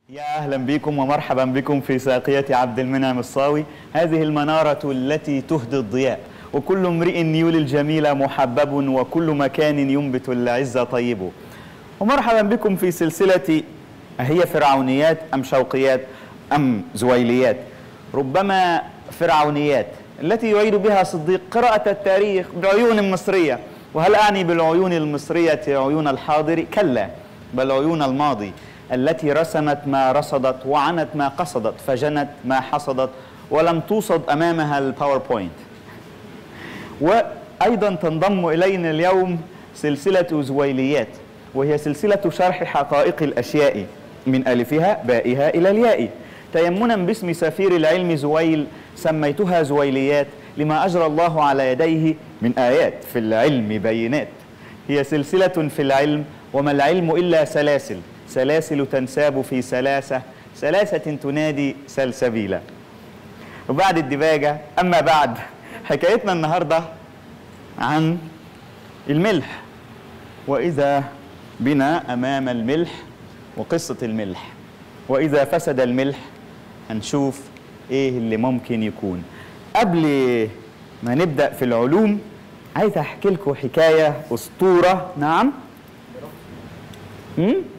يا اهلا بكم ومرحبا بكم في ساقية عبد المنعم الصاوي هذه المنارة التي تهدي الضياء وكل امرئ يولي الجميل محبب وكل مكان ينبت العز طيب ومرحبا بكم في سلسلة هي فرعونيات أم شوقيات أم زويليات ربما فرعونيات التي يعيد بها صديق قراءة التاريخ بعيون مصرية وهل أعني بالعيون المصرية عيون الحاضر؟ كلا بل عيون الماضي التي رسمت ما رصدت وعنت ما قصدت فجنت ما حصدت ولم توصد أمامها الباوربوينت وأيضا تنضم إلينا اليوم سلسلة زويليات وهي سلسلة شرح حقائق الأشياء من ألفها بائها إلى الياء تيمنا باسم سفير العلم زويل سميتها زويليات لما أجرى الله على يديه من آيات في العلم بينات هي سلسلة في العلم وما العلم إلا سلاسل سلاسل تنساب في سلاسة سلاسة تنادي سلسبيلا وبعد الدباجة أما بعد حكايتنا النهاردة عن الملح وإذا بنا أمام الملح وقصة الملح وإذا فسد الملح هنشوف إيه اللي ممكن يكون قبل ما نبدأ في العلوم عايز أحكي لكم حكاية أسطورة نعم هم؟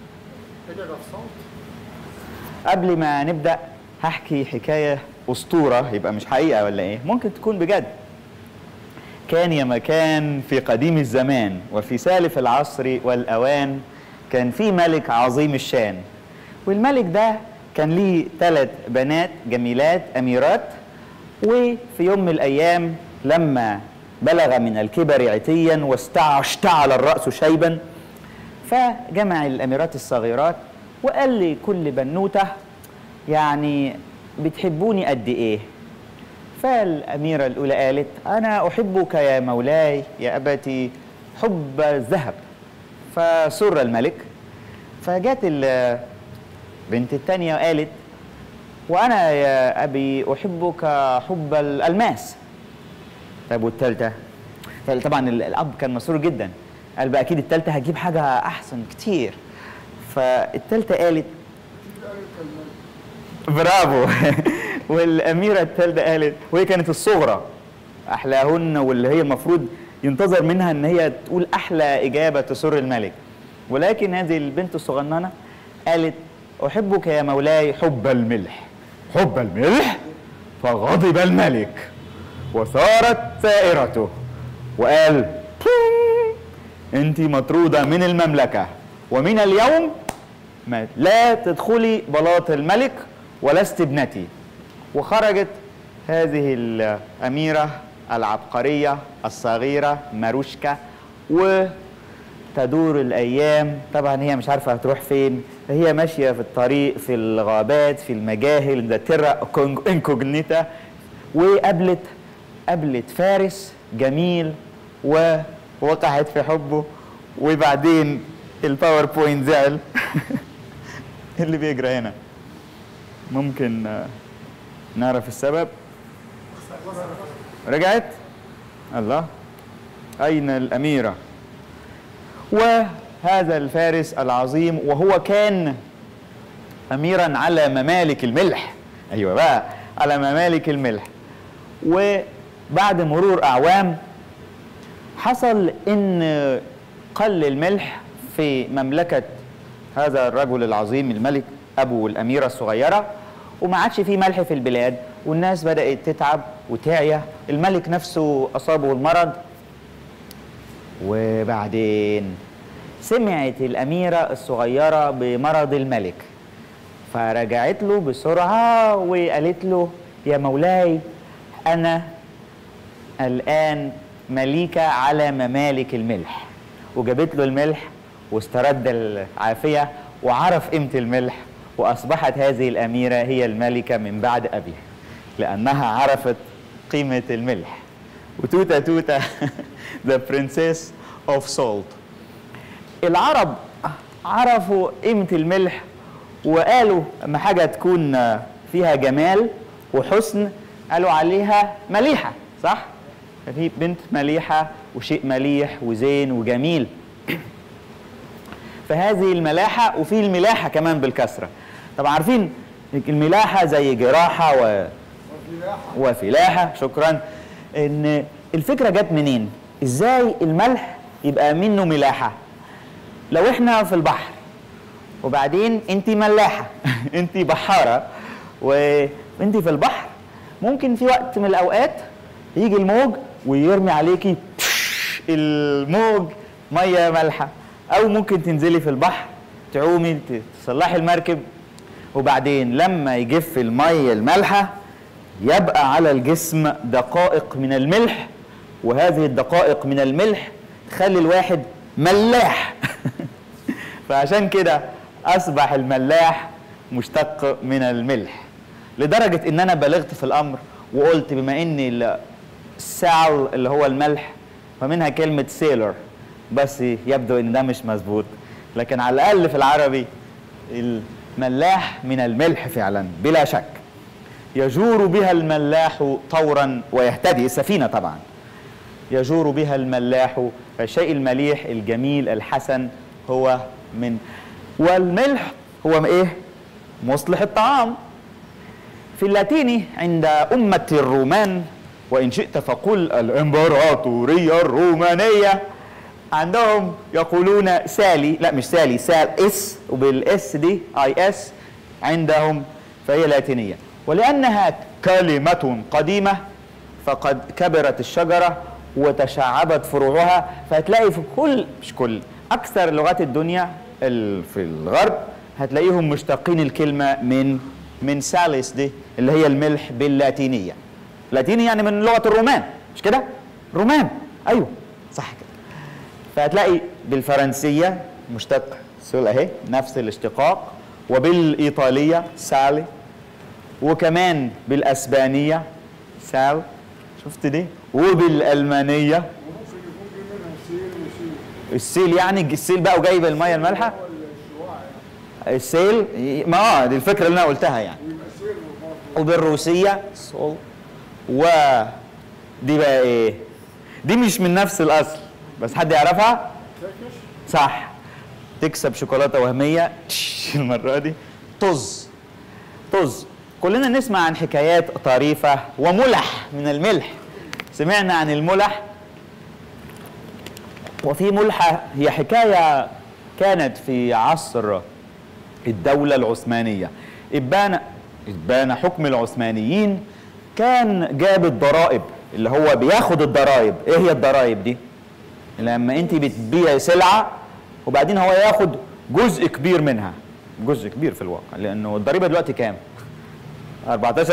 قبل ما نبدأ هحكي حكاية أسطورة يبقى مش حقيقة ولا إيه ممكن تكون بجد كان يا مكان في قديم الزمان وفي سالف العصر والأوان كان في ملك عظيم الشان والملك ده كان ليه ثلاث بنات جميلات أميرات وفي يوم من الأيام لما بلغ من الكبر عتيا واشتعل الرأس شيبا فجمع الأميرات الصغيرات وقال لكل بنوتة يعني بتحبوني قد إيه فالأميرة الأولى قالت أنا أحبك يا مولاي يا أبتي حب الذهب فسر الملك فجات البنت الثانية وقالت وأنا يا أبي أحبك حب الألماس طيب والثالثة طبعا الأب كان مسرور جدا قال بقى أكيد الثالثة هتجيب حاجة أحسن كتير فالثالثة قالت برافو والأميرة الثالثة قالت وهي كانت الصغرى أحلاهن واللي هي المفروض ينتظر منها ان هي تقول احلى اجابه تسر الملك ولكن هذه البنت الصغننه قالت احبك يا مولاي حب الملح حب الملح فغضب الملك وثارت ثائرته وقال انت مطروده من المملكه ومن اليوم ما لا تدخلي بلاط الملك ولست ابنتي وخرجت هذه الاميره العبقرية الصغيرة ماروشكا وتدور الأيام طبعا هي مش عارفة هتروح فين هي ماشية في الطريق في الغابات في المجاهل ذا تيرا انكوجنيتا وقابلت قابلت فارس جميل ووقعت في حبه وبعدين الباوربوينت زعل اللي بيجرى هنا ممكن نعرف السبب رجعت الله أين الأميرة وهذا الفارس العظيم وهو كان أميرا على ممالك الملح أيوة بقى على ممالك الملح وبعد مرور أعوام حصل إن قل الملح في مملكة هذا الرجل العظيم الملك أبو الأميرة الصغيرة وما عادش فيه ملح في البلاد والناس بدأت تتعب وتعيا الملك نفسه أصابه المرض وبعدين سمعت الأميرة الصغيرة بمرض الملك فرجعت له بسرعة وقالت له يا مولاي أنا الآن مليكة على ممالك الملح وجابت له الملح واسترد العافية وعرف قيمة الملح وأصبحت هذه الأميرة هي الملكة من بعد أبيها لأنها عرفت قيمة الملح وتوتا توتا the princess of salt العرب عرفوا قيمة الملح وقالوا اما حاجة تكون فيها جمال وحسن قالوا عليها مليحة صح؟ ففي بنت مليحة وشيء مليح وزين وجميل فهذه الملاحة وفي الملاحة كمان بالكسرة طبعا عارفين الملاحة زي جراحة و... وفلاحة شكرا ان الفكرة جت منين ازاي الملح يبقى منه ملاحة لو احنا في البحر وبعدين انت ملاحة انت بحارة وانت في البحر ممكن في وقت من الاوقات يجي الموج ويرمي عليكي الموج ميه مالحه او ممكن تنزلي في البحر تعومي تصلحي المركب وبعدين لما يجف الميه المالحه يبقى على الجسم دقائق من الملح وهذه الدقائق من الملح تخلي الواحد ملاح فعشان كده اصبح الملاح مشتق من الملح لدرجه ان انا بلغت في الامر وقلت بما ان السال اللي هو الملح فمنها كلمه سيلر بس يبدو ان ده مش مظبوط لكن على الاقل في العربي الملاح من الملح فعلا بلا شك يجور بها الملاح طورا ويهتدي السفينه طبعا يجور بها الملاح فالشيء المليح الجميل الحسن هو من والملح هو ايه مصلح الطعام في اللاتيني عند أمة الرومان وإن شئت فقل الإمبراطورية الرومانية عندهم يقولون سالي لا مش سالي سال اس وبالاس دي اي اس عندهم فهي لاتينية ولأنها كلمة قديمة فقد كبرت الشجرة وتشعبت فروعها فهتلاقي في كل مش كل أكثر لغات الدنيا في الغرب هتلاقيهم مشتقين الكلمة من من ساليس دي اللي هي الملح باللاتينية لاتيني يعني من لغة الرومان مش كده؟ رومان أيوه صح كده فهتلاقي بالفرنسية مشتق سول أهي نفس الاشتقاق وبالإيطالية سالي وكمان بالأسبانية سال شفت دي وبالألمانية السيل يعني السيل بقى وجايب المية المالحة السيل ما اه دي الفكرة اللي أنا قلتها يعني وبالروسية سول و دي بقى ايه دي مش من نفس الأصل بس حد يعرفها صح تكسب شوكولاتة وهمية المرة دي طز طز كلنا نسمع عن حكايات طريفة وملح من الملح سمعنا عن الملح وفي ملحة هي حكاية كانت في عصر الدولة العثمانية إبان إبان حكم العثمانيين كان جاب الضرائب اللي هو بياخد الضرائب إيه هي الضرائب دي لما أنت بتبيع سلعة وبعدين هو ياخد جزء كبير منها جزء كبير في الواقع لأنه الضريبة دلوقتي كام 14%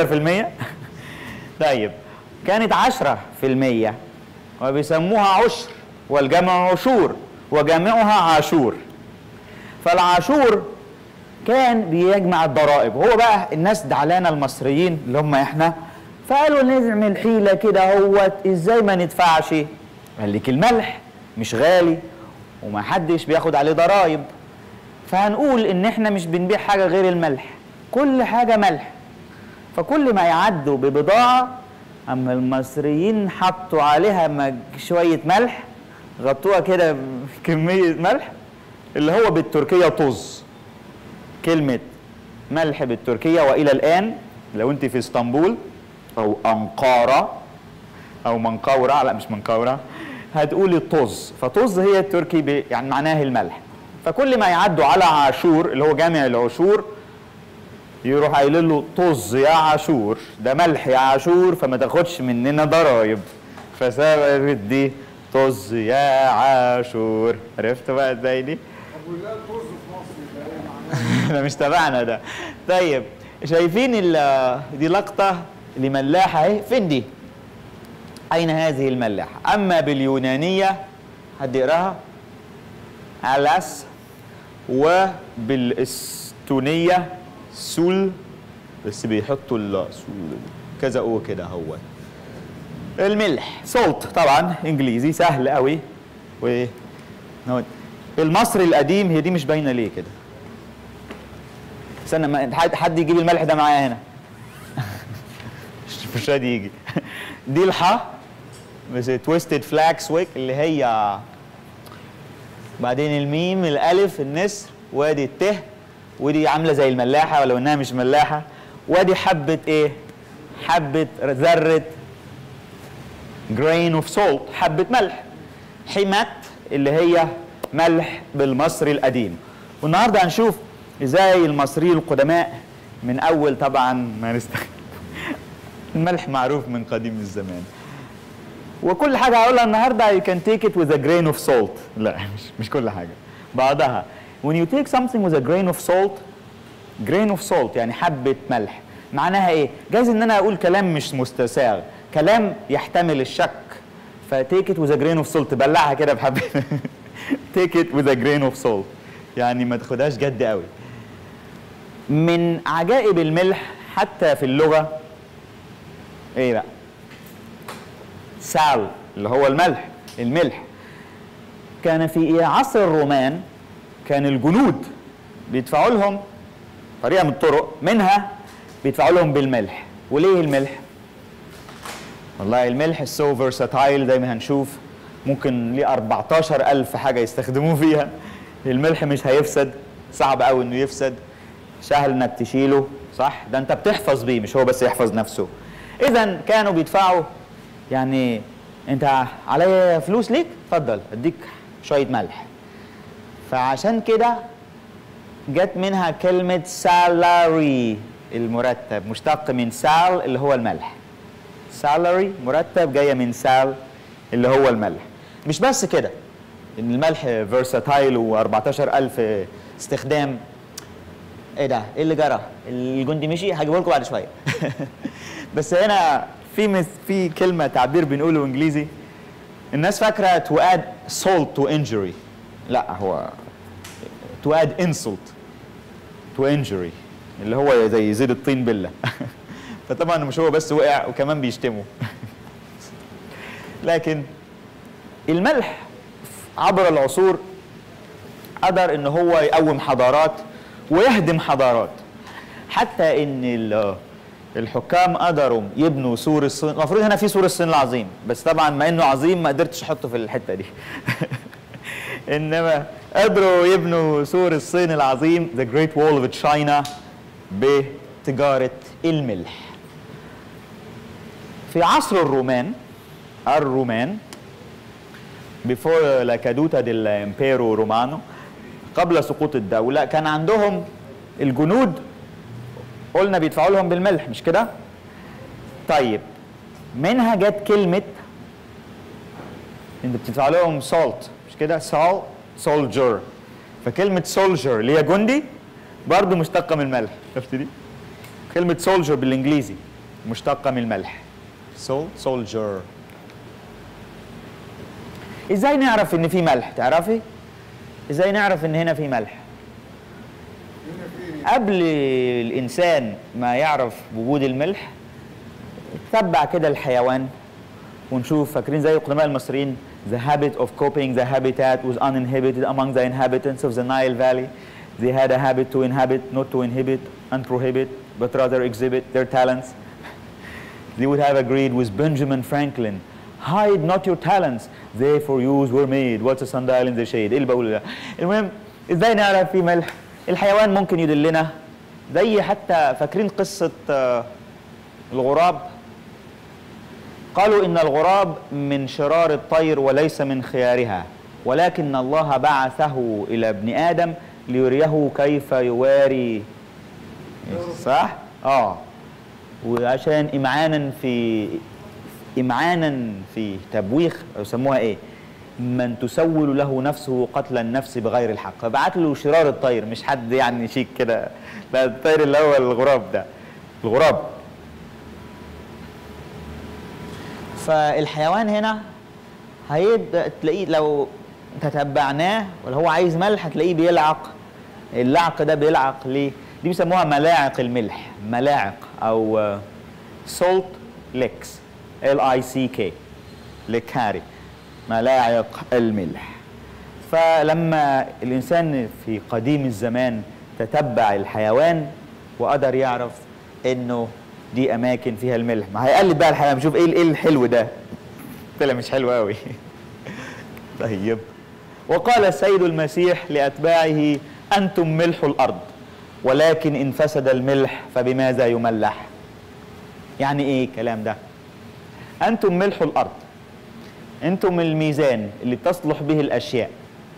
طيب كانت 10% وبيسموها عشر والجمع عشور وجامعها عاشور فالعاشور كان بيجمع الضرائب هو بقى الناس دعلانه المصريين اللي هم احنا فقالوا نعمل حيله كده هوت ازاي ما ندفعش قال لك الملح مش غالي وما حدش بياخد عليه ضرائب فهنقول ان احنا مش بنبيع حاجه غير الملح كل حاجه ملح فكل ما يعدوا ببضاعه اما المصريين حطوا عليها مج شويه ملح غطوها كده كميه ملح اللي هو بالتركيه طز كلمه ملح بالتركيه والى الان لو انت في اسطنبول او انقاره او منقوره لا مش منقوره هتقولي طز فطز هي التركي ب... يعني معناها الملح فكل ما يعدوا على عاشور اللي هو جامع العشور يروح قايل له طز يا عاشور ده ملح يا عاشور فما تاخدش مننا ضرايب فسابت دي طز يا عاشور عرفت بقى ازاي دي؟ ده مش تبعنا ده طيب شايفين دي لقطة لملاحة اهي فين دي؟ أين هذه الملاحة؟ أما باليونانية حد يقراها؟ ألاس وبالاستونية سول بس بيحطوا السول كذا او كده هو الملح سولت طبعا انجليزي سهل قوي و المصري القديم هي دي مش باينه ليه كده استنى ما حد يجيب الملح ده معايا هنا مش راضي يجي دي الحا بس تويستد فلاكس ويك اللي هي بعدين الميم الالف النسر وادي الته ودي عامله زي الملاحه ولو انها مش ملاحه وادي حبه ايه حبه ذره grain of salt حبه ملح حمات اللي هي ملح بالمصري القديم والنهارده هنشوف ازاي المصريين القدماء من اول طبعا ما نستخدم الملح معروف من قديم الزمان وكل حاجه هقولها النهارده you can take it with a grain of salt لا مش مش كل حاجه بعضها when you take something with a grain of salt grain of salt يعني حبه ملح معناها ايه جايز ان انا اقول كلام مش مستساغ كلام يحتمل الشك فتيك it with a grain of salt تبلعها كده بحبه take it with a grain of salt يعني ما تاخدهاش جد قوي من عجائب الملح حتى في اللغه ايه بقى سال اللي هو الملح الملح كان في عصر الرومان كان الجنود بيدفعوا لهم طريقه من الطرق منها بيدفعوا لهم بالملح وليه الملح والله الملح سو فيرساتايل زي ما هنشوف ممكن ليه 14000 حاجه يستخدموه فيها الملح مش هيفسد صعب قوي انه يفسد سهل انك تشيله صح ده انت بتحفظ بيه مش هو بس يحفظ نفسه اذا كانوا بيدفعوا يعني انت عليا فلوس ليك اتفضل اديك شويه ملح فعشان كده جت منها كلمة سالاري المرتب مشتق من سال اللي هو الملح سالاري مرتب جاية من سال اللي هو الملح مش بس كده ان الملح فيرساتايل و14000 استخدام ايه ده ايه اللي جرى الجندي مشي هجيبه لكم بعد شويه بس هنا في مس في كلمه تعبير بنقوله انجليزي الناس فاكره to add salt to injury لا هو to add insult to injury اللي هو زي زيد الطين بله فطبعا مش هو بس وقع وكمان بيشتمه لكن الملح عبر العصور قدر ان هو يقوم حضارات ويهدم حضارات حتى ان ال- الحكام قدروا يبنوا سور الصين المفروض هنا في سور الصين العظيم بس طبعا ما انه عظيم ما قدرتش احطه في الحته دي انما قدروا يبنوا سور الصين العظيم the great wall of China بتجاره الملح في عصر الرومان الرومان before la caduta dell'impero romano قبل سقوط الدولة كان عندهم الجنود قلنا بيدفعوا لهم بالملح مش كده؟ طيب منها جت كلمة انت بتدفع لهم سولت مش كده؟ سول سولجر فكلمة سولجر اللي هي جندي برضه مشتقة من الملح شفت دي؟ كلمة سولجر بالانجليزي مشتقة من الملح سول سولجر ازاي نعرف ان في ملح تعرفي ازاي نعرف ان هنا في ملح قبل الانسان ما يعرف وجود الملح تتبع كده الحيوان ونشوف فاكرين زي القدماء المصريين the habit of coping the habitat was uninhibited among the inhabitants of the Nile Valley they had a habit to inhabit not to inhibit and prohibit but rather exhibit their talents they would have agreed with Benjamin Franklin hide not your talents they for use were made what's a sundial in the shade ايه اللي بقوله ده المهم ازاي نعرف في ملح الحيوان ممكن يدلنا زي حتى فاكرين قصة آه، الغراب قالوا إن الغراب من شرار الطير وليس من خيارها ولكن الله بعثه إلى ابن آدم ليريه كيف يواري صح؟ آه وعشان إمعانا في إمعانا في تبويخ أو يسموها إيه؟ من تسول له نفسه قتل النفس بغير الحق فبعت له شرار الطير مش حد يعني شيك كده لا الطير اللي هو الغراب ده الغراب فالحيوان هنا هيبدا تلاقيه لو تتبعناه ولا هو عايز ملح هتلاقيه بيلعق اللعق ده بيلعق ليه؟ دي بيسموها ملاعق الملح ملاعق او سولت ليكس ال اي سي كي لكاري ملاعق الملح فلما الانسان في قديم الزمان تتبع الحيوان وقدر يعرف انه دي اماكن فيها الملح ما هيقلب بقى الحيوان يشوف ايه ايه الحلو ده طلع مش حلو قوي طيب وقال السيد المسيح لأتباعه أنتم ملح الأرض ولكن إن فسد الملح فبماذا يملح يعني إيه الكلام ده أنتم ملح الأرض أنتم الميزان اللي تصلح به الأشياء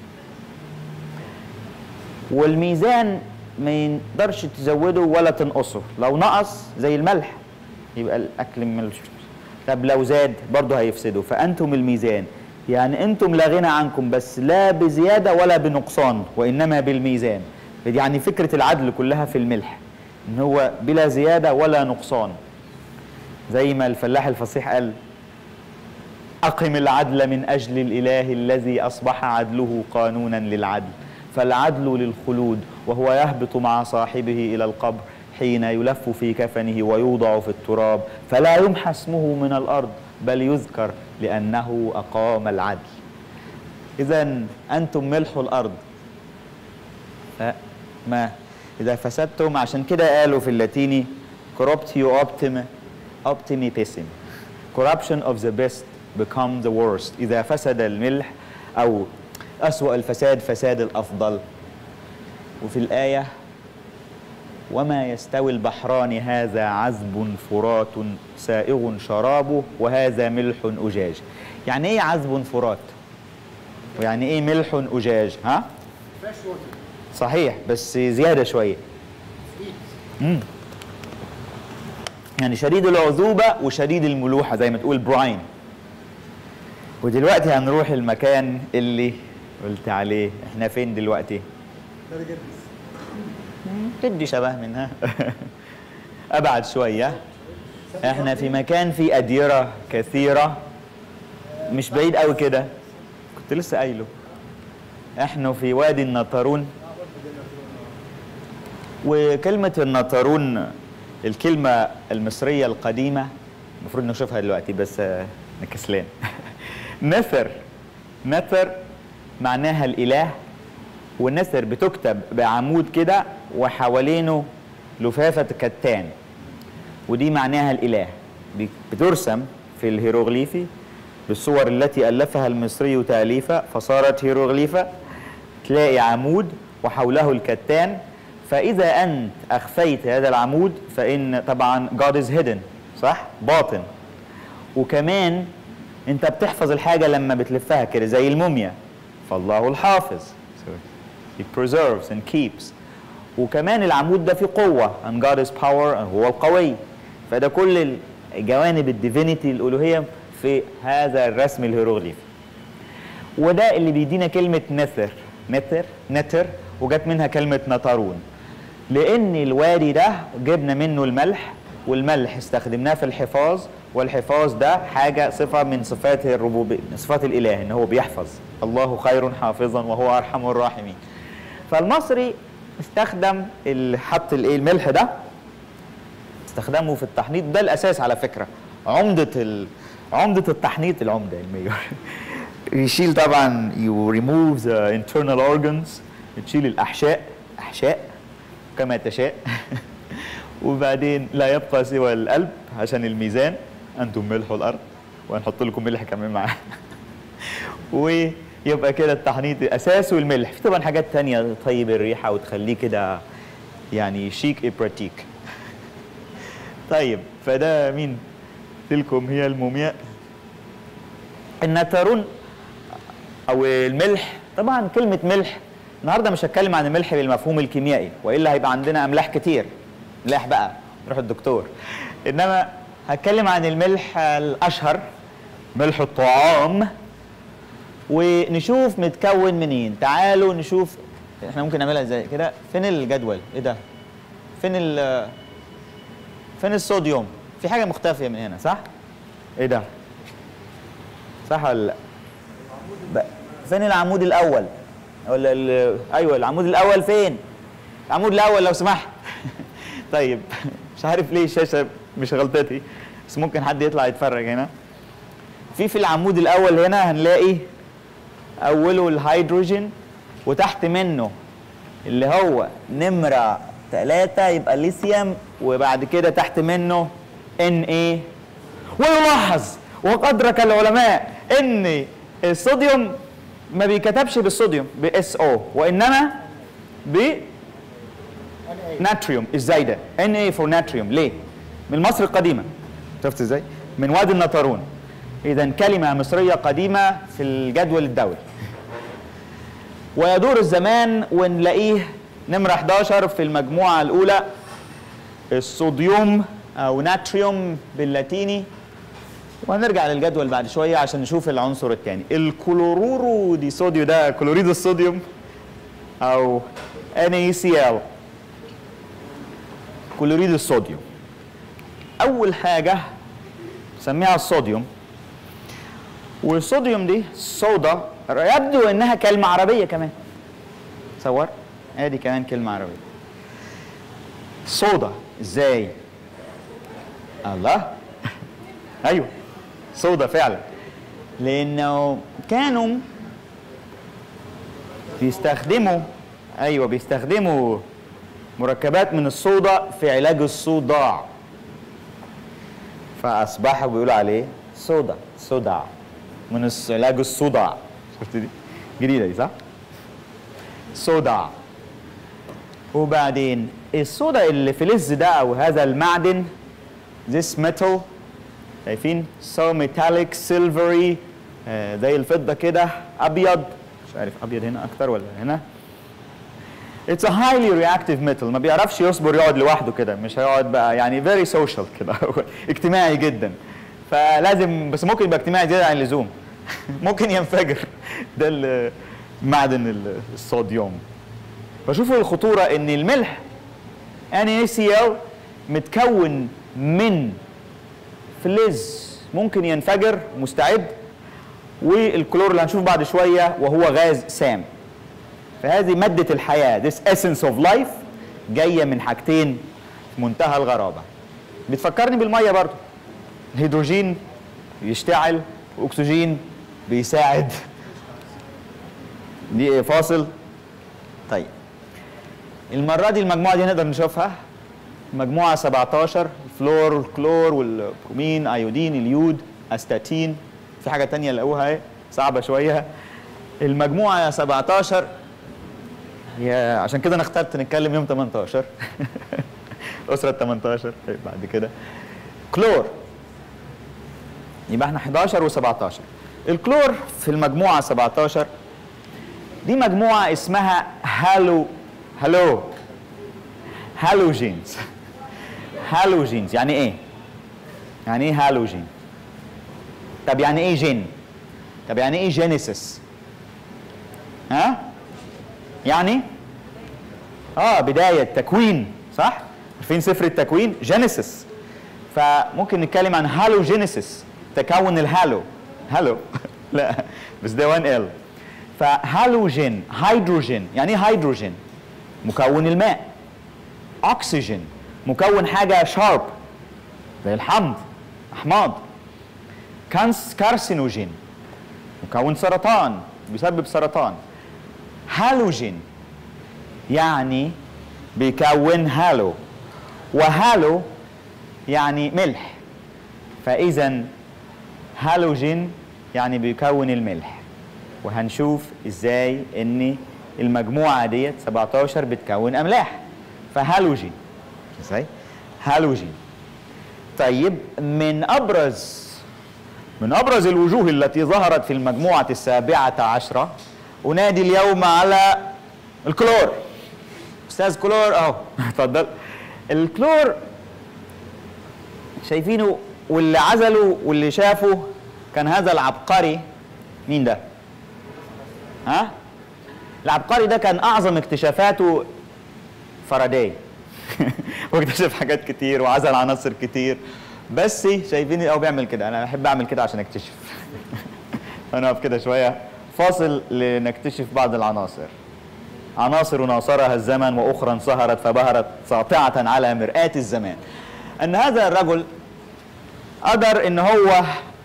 والميزان ما يقدرش تزوده ولا تنقصه لو نقص زي الملح يبقى الاكل ملح طب لو زاد برضه هيفسده فانتم الميزان يعني انتم لا غنى عنكم بس لا بزياده ولا بنقصان وانما بالميزان يعني فكره العدل كلها في الملح ان هو بلا زياده ولا نقصان زي ما الفلاح الفصيح قال أقم العدل من أجل الإله الذي أصبح عدله قانونا للعدل فالعدل للخلود وهو يهبط مع صاحبه إلى القبر حين يلف في كفنه ويوضع في التراب فلا يمحى اسمه من الأرض بل يذكر لأنه أقام العدل إذا أنتم ملح الأرض ما إذا فسدتم عشان كده قالوا في اللاتيني corruptio optime optimi pessim corruption of the best become the worst إذا فسد الملح أو أسوأ الفساد فساد الأفضل وفي الآية وما يستوي البحران هذا عذب فرات سائغ شرابه وهذا ملح أجاج يعني إيه عذب فرات ويعني إيه ملح أجاج ها صحيح بس زيادة شوية مم. يعني شديد العذوبة وشديد الملوحة زي ما تقول براين ودلوقتي هنروح المكان اللي قلت عليه احنا فين دلوقتي تدي شبه منها ابعد شويه احنا في مكان فيه اديره كثيره مش بعيد قوي كده كنت لسه قايله احنا في وادي النطرون وكلمه النطرون الكلمه المصريه القديمه المفروض نشوفها دلوقتي بس نكسلان نثر نثر معناها الاله والنثر بتكتب بعمود كده وحوالينه لفافة كتان ودي معناها الإله بترسم في الهيروغليفي بالصور التي ألفها المصري تأليفا فصارت هيروغليفة تلاقي عمود وحوله الكتان فإذا أنت أخفيت هذا العمود فإن طبعا God is hidden صح؟ باطن وكمان أنت بتحفظ الحاجة لما بتلفها كده زي الموميا فالله الحافظ He preserves and keeps وكمان العمود ده فيه قوة and God is power هو القوي فده كل جوانب الديفينيتي الألوهية في هذا الرسم الهيروغليفي وده اللي بيدينا كلمة نثر نثر نتر وجت منها كلمة نطرون لأن الوادي ده جبنا منه الملح والملح استخدمناه في الحفاظ والحفاظ ده حاجة صفة من صفات الربوبية صفات الإله إن هو بيحفظ الله خير حافظا وهو أرحم الراحمين فالمصري استخدم حط الايه الملح ده استخدمه في التحنيط ده الاساس على فكره عمده ال... عمده التحنيط العمده الميور يشيل طبعا you remove the internal organs تشيل الاحشاء احشاء كما تشاء وبعدين لا يبقى سوى القلب عشان الميزان انتم ملح الارض وهنحط لكم ملح كمان معاه ويبقى كده التحنيط اساسه الملح في طبعا حاجات تانية تطيب الريحه وتخليه كده يعني شيك ابراتيك طيب فده مين تلكم هي المومياء النترون او الملح طبعا كلمه ملح النهارده مش هتكلم عن الملح بالمفهوم الكيميائي والا هيبقى عندنا املاح كتير ملاح بقى نروح الدكتور انما هتكلم عن الملح الاشهر ملح الطعام ونشوف متكون منين تعالوا نشوف احنا ممكن نعملها ازاي كده فين الجدول ايه ده فين ال فين الصوديوم في حاجه مختفيه من هنا صح ايه ده صح ولا لا فين العمود الاول ولا ال... ايوه العمود الاول فين العمود الاول لو سمحت طيب مش عارف ليه الشاشه مش غلطتي بس ممكن حد يطلع يتفرج هنا في في العمود الاول هنا هنلاقي اوله الهيدروجين وتحت منه اللي هو نمرة ثلاثة يبقى ليثيوم وبعد كده تحت منه ان ايه ويلاحظ وقد أدرك العلماء ان الصوديوم ما بيكتبش بالصوديوم باس او وانما ب ناتريوم ازاي ده ان اي فور ناتريوم ليه من مصر القديمه شفت ازاي من وادي النطرون اذا كلمه مصريه قديمه في الجدول الدولي ويدور الزمان ونلاقيه نمره 11 في المجموعه الاولى الصوديوم او ناتريوم باللاتيني وهنرجع للجدول بعد شويه عشان نشوف العنصر الثاني الكلورورو دي صوديو ده كلوريد الصوديوم او NaCl كلوريد الصوديوم اول حاجه نسميها الصوديوم والصوديوم دي صودا يبدو انها كلمه عربيه كمان تصور ادي كمان كلمه عربيه صودا ازاي الله ايوه صودا فعلا لانه كانوا بيستخدموا ايوه بيستخدموا مركبات من الصودا في علاج الصداع فاصبحوا بيقولوا عليه صودا صداع من الص- علاج الصداع شفت دي جديده دي صح صداع وبعدين الصودا اللي في لز ده او هذا المعدن this metal شايفين so metallic silvery آه، زي الفضه كده ابيض مش عارف ابيض هنا اكتر ولا هنا It's a highly reactive metal ما بيعرفش يصبر يقعد لوحده كده مش هيقعد بقى يعني very social كده اجتماعي جدا فلازم بس ممكن يبقى اجتماعي زياده عن اللزوم ممكن ينفجر ده ال- معدن ال- الصوديوم فشوفوا الخطوره ان الملح NaCl متكون من فلز ممكن ينفجر مستعد والكلور اللي هنشوف بعد شويه وهو غاز سام فهذه مادة الحياة this essence of life جاية من حاجتين في منتهى الغرابة بتفكرني بالمية برضو الهيدروجين بيشتعل والأكسجين بيساعد دي إيه فاصل طيب المرة دي المجموعة دي نقدر نشوفها مجموعة 17 الفلور الكلور والبرومين ايودين اليود استاتين في حاجة تانية لقوها ايه صعبة شوية المجموعة 17 هي عشان كده انا اخترت نتكلم يوم 18 اسره 18 طيب بعد كده كلور يبقى احنا 11 و17 الكلور في المجموعه 17 دي مجموعه اسمها هالو هالو هالوجينز هالوجينز يعني ايه يعني ايه هالوجين طب يعني ايه جين طب يعني ايه جينيسيس ها يعني اه بدايه تكوين صح عارفين سفر التكوين جينيسيس فممكن نتكلم عن هالوجينيسيس تكون الهالو هالو لا بس ده 1 ال فهالوجين هيدروجين يعني ايه هيدروجين مكون الماء اكسجين مكون حاجه شارب زي الحمض احماض كانس كارسينوجين مكون سرطان بيسبب سرطان هالوجين يعني بيكون هالو وهالو يعني ملح فاذا هالوجين يعني بيكون الملح وهنشوف ازاي ان المجموعه ديت 17 بتكون املاح فهالوجين ازاي هالوجين طيب من ابرز من ابرز الوجوه التي ظهرت في المجموعه السابعه عشره انادي اليوم على الكلور استاذ كلور اهو اتفضل الكلور شايفينه واللي عزله واللي شافه كان هذا العبقري مين ده ها العبقري ده كان اعظم اكتشافاته فاراداي واكتشف حاجات كتير وعزل عناصر كتير بس شايفيني او بيعمل كده انا بحب اعمل كده عشان اكتشف انا اقف كده شويه فاصل لنكتشف بعض العناصر عناصر ناصرها الزمن واخرى انصهرت فبهرت ساطعه على مرآة الزمان ان هذا الرجل قدر ان هو